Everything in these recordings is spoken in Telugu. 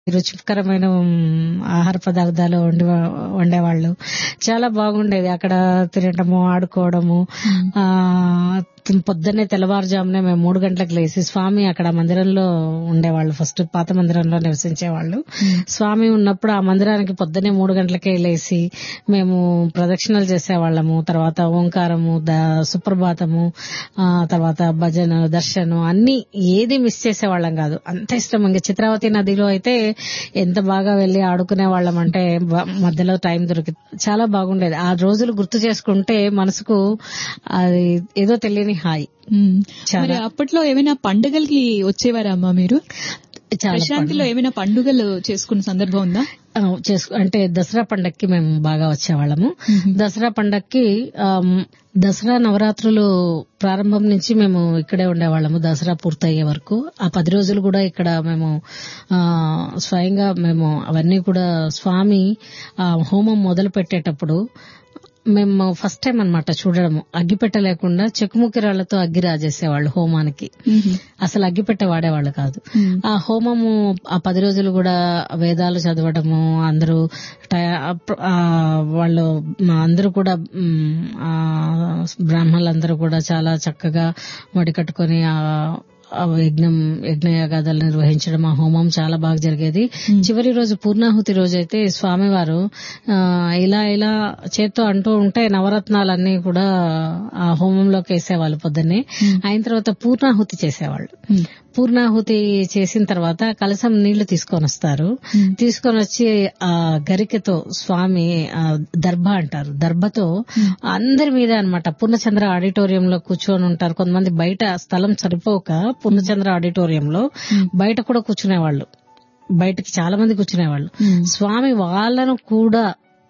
రుచికరమైన ఉమ్, ఆహార పదార్థాలు వండి వండేవాళ్ళు చాలా బాగుండేది అక్కడ తినటము ఆడుకోవడము ఆ పొద్దున్నే తెల్లవారుజామునే మేము మూడు గంటలకు లేచి స్వామి అక్కడ మందిరంలో ఉండేవాళ్ళు ఫస్ట్ పాత మందిరంలో నివసించేవాళ్ళు స్వామి ఉన్నప్పుడు ఆ మందిరానికి పొద్దున్నే మూడు గంటలకే లేచి మేము ప్రదక్షిణలు చేసేవాళ్ళము తర్వాత ఓంకారము ద- సుప్రభాతము ఆ తర్వాత భజన దర్శనం అన్ని ఏది మిస్ చేసేవాళ్ళం కాదు అంత ఇష్టం ఇంకా చిత్రావతి నదిలో అయితే ఎంత బాగా వెళ్లి ఆడుకునే వాళ్ళం అంటే బ- మధ్యలో టైం దొరికి చాలా బాగుండేది ఆ రోజులు గుర్తు చేసుకుంటే మనసుకు అది ఏదో తెలియని హాయి మ్మ్. చాలా. మరి అప్పట్లో ఏమైనా పండుగలకి వచ్చేవారా అమ్మా మీరు చాలా ప్రశాంతిలో ఏమైనా పండుగలు చేసుకున్న సందర్భం ఉందా ఆ, చేసుకు అంటే దసరా పండక్కి మేము బాగా వచ్చేవాళ్ళము దసరా పండక్కి ఆమ్, దసరా నవరాత్రులు ప్రారంభం నుంచి మేము ఇక్కడే ఉండేవాళ్ళము దసరా పూర్తయ్యే వరకు ఆ పది రోజులు కూడా ఇక్కడ మేము ఆ, స్వయంగా మేము అవన్నీ కూడా స్వామి ఆ, హోమం మొదలు పెట్టేటప్పుడు మేము ఫస్ట్ టైం అన్నమాట చూడడము అగ్గిపెట్ట లేకుండా చెక్కుముక్కి రాళ్లతో అగ్గి రాజేసేవాళ్ళు హోమానికి అసలు అగ్గిపెట్ట వాడేవాళ్ళు కాదు ఆ హోమము ఆ పది రోజులు కూడా వేదాలు చదవడము అందరూ టై- అప్- ఆ వాళ్ళు మా అందరూ కూడా మ్, ఆ బ్రాహ్మణులందరూ కూడా చాలా చక్కగా మడి కట్టుకొని ఆ ఆ యజ్ఞం యజ్ఞయాగాదాలు నిర్వహించడం ఆ హోమం చాలా బాగా జరిగేది చివరి రోజు పూర్ణాహుతి రోజు అయితే స్వామివారు ఆ, ఇలా ఇలా చేత్తో అంటూ ఉంటే నవరత్నాలన్నీ కూడా ఆ హోమంలోకి వేసేవాళ్ళు పొద్దున్నే అయిన తర్వాత పూర్ణాహుతి చేసేవాళ్ళు పూర్ణాహుతి చేసిన తర్వాత కలసం నీళ్లు తీసుకొని వస్తారు తీసుకొని వచ్చి ఆ గరికతో స్వామి ఆ దర్భ అంటారు దర్భతో అందరి మీద అన్నమాట పూర్ణచంద్ర ఆడిటోరియంలో కూర్చొని ఉంటారు కొంతమంది బయట స్థలం సరిపోక పూర్ణచంద్ర ఆడిటోరియంలో బయట కూడా కూర్చునేవాళ్ళు బయటకి చాలా మంది కూర్చునేవాళ్ళు స్వామి వాళ్ళను కూడా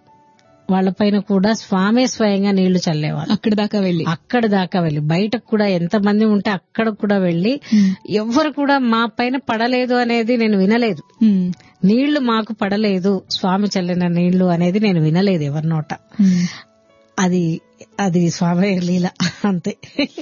వాళ్ళపైన కూడా స్వామే స్వయంగా నీళ్లు చల్లేవాళ్ళు అక్కడ దాకా వెళ్ళి అక్కడ దాకా వెళ్ళి బయటకు కూడా ఎంత మంది ఉంటే అక్కడ కూడా వెళ్ళి ఎవ్వరు కూడా మా పైన పడలేదు అనేది నేను వినలేదు మ్మ్. నీళ్లు మాకు పడలేదు స్వామి చల్లిన నీళ్లు అనేది నేను వినలేదు ఎవరి నోట మ్మ్. అది అది స్వామి లీల అంతే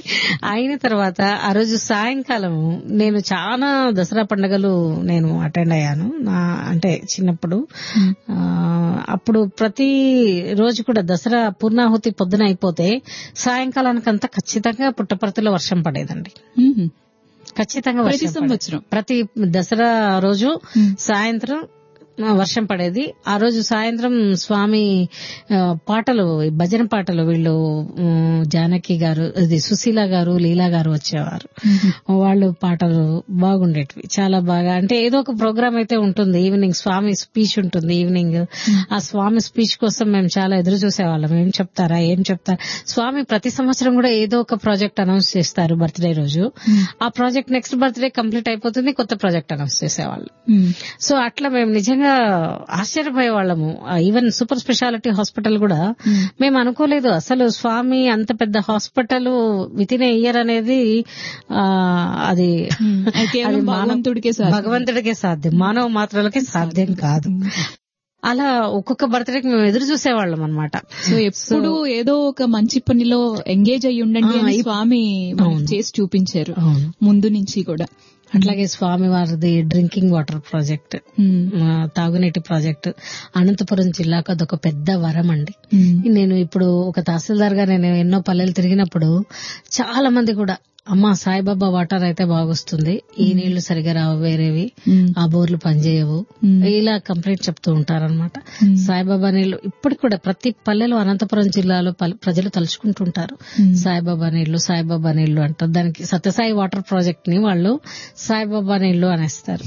అయిన తర్వాత ఆ రోజు సాయంకాలం నేను చాలా దసరా పండుగలు నేను అటెండ్ అయ్యాను నా అంటే చిన్నప్పుడు ఆ, అప్పుడు ప్రతి రోజు కూడా దసరా పూర్ణాహుతి పొద్దున అయిపోతే సాయంకాలానికంతా ఖచ్చితంగా పుట్టపర్తిలో వర్షం పడేదండి మ్మ్. ఖచ్చితంగా ప్రతి వర్షం పడేది. సంవత్సరం ప్రతి దసరా రోజు సాయంత్రం ఆ, వర్షం పడేది ఆ రోజు సాయంత్రం స్వామి ఆ, పాటలు ఈ భజన పాటలు వీళ్ళు ఉమ్, జానకి గారు ఇది సుశీల గారు లీలా గారు వచ్చేవారు వాళ్ళు పాటలు బాగుండేటివి చాలా బాగా అంటే ఏదో ఒక ప్రోగ్రామ్ అయితే ఉంటుంది ఈవినింగ్ స్వామి స్పీచ్ ఉంటుంది ఈవినింగ్ ఆ స్వామి స్పీచ్ కోసం మేము చాలా ఎదురు చూసేవాళ్ళం ఏం చెప్తారా ఏం చెప్తారా స్వామి ప్రతి సంవత్సరం కూడా ఏదో ఒక ప్రాజెక్ట్ అనౌన్స్ చేస్తారు బర్త్డే రోజు ఆ ప్రాజెక్ట్ నెక్స్ట్ బర్త్డే కంప్లీట్ అయిపోతుంది కొత్త ప్రాజెక్ట్ అనౌన్స్ చేసేవాళ్ళు మ్మ్. సో అట్లా మేము నిజంగా ఆశ్చర్యపోయే వాళ్ళము ఈవెన్ సూపర్ స్పెషాలిటీ హాస్పిటల్ కూడా మేము అనుకోలేదు అసలు స్వామి అంత పెద్ద హాస్పిటల్ విత్ ఇన్ ఇయర్ అనేది ఆ, అది అది కేవలం అది మానవ- భగవంతుడికే సాధ్యం. భగవంతుడికే సాధ్యం మానవ మాత్రలకే సాధ్యం కాదు అలా ఒక్కొక్క బర్త్డేకి మేము ఎదురు చూసేవాళ్ళం అనమాట సో ఎప్పుడు ఏదో ఒక మంచి పనిలో ఎంగేజ్ అయ్యి ఉండండి ఆ, అని ఇప్- స్వామి మనకి అవును. చేసి చూపించారు అవును ముందు నుంచి కూడా అట్లాగే స్వామి వారిది డ్రింకింగ్ వాటర్ ప్రాజెక్ట్ మ్మ్. ఆ, తాగునీటి ప్రాజెక్టు అనంతపురం జిల్లాకు అదొక పెద్ద వరం అండి మ్మ్. నేను ఇప్పుడు ఒక తహసీల్దార్ గా నేను ఎన్నో పల్లెలు తిరిగినప్పుడు చాలా మంది కూడా అమ్మా సాయిబాబా వాటర్ అయితే బాగొస్తుంది ఈ నీళ్లు సరిగా రావు వేరేవి మ్మ్. ఆ బోర్లు పనిచేయవు మ్మ్. ఇలా కంప్లైంట్ చెప్తూ ఉంటారనమాట సాయిబాబా నీళ్లు ఇప్పటికి కూడా ప్రతి పల్లెలో అనంతపురం జిల్లాలో పల్- ప్రజలు తలుచుకుంటుంటారు సాయిబాబా నీళ్లు సాయిబాబా నీళ్లు అంటారు దానికి సత్యసాయి వాటర్ ప్రాజెక్ట్ ని వాళ్ళు సాయిబాబా నీళ్లు అనేస్తారు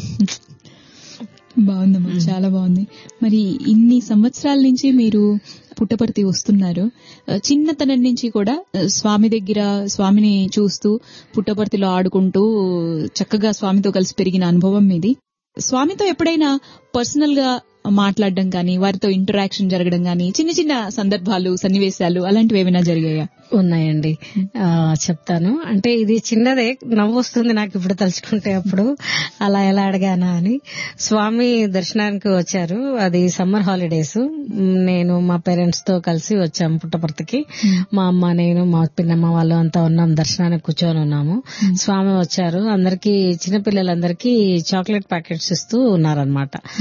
బాగుందమ్మా చాలా బాగుంది మరి ఇన్ని సంవత్సరాల నుంచి మీరు పుట్టపర్తి వస్తున్నారు ఆ, చిన్నతనం నుంచి కూడా ఆ, స్వామి దగ్గర స్వామిని చూస్తూ పుట్టపర్తిలో ఆడుకుంటూ చక్కగా స్వామితో కలిసి పెరిగిన అనుభవం మీది స్వామితో ఎప్పుడైనా పర్సనల్ గా మాట్లాడడం కానీ వారితో ఇంటరాక్షన్ జరగడం కానీ చిన్న చిన్న సందర్భాలు సన్నివేశాలు అలాంటివి ఏమైనా జరిగాయా ఉన్నాయండి ఆ, చెప్తాను అంటే ఇది చిన్నదే నవ్వు వస్తుంది నాకు ఇప్పుడు తలుచుకుంటే అప్పుడు అలా ఎలా అడిగానా అని స్వామి దర్శనానికి వచ్చారు అది సమ్మర్ హాలిడేస్ నేను మా పేరెంట్స్ తో కలిసి వచ్చాము పుట్టపర్తికి మా అమ్మ నేను మా పిన్నమ్మ వాళ్ళు అంతా ఉన్నాం దర్శనానికి కూర్చొని ఉన్నాము స్వామి వచ్చారు అందరికి చిన్నపిల్లలందరికీ చాక్లెట్ ప్యాకెట్స్ ఇస్తూ ఉన్నారనమాట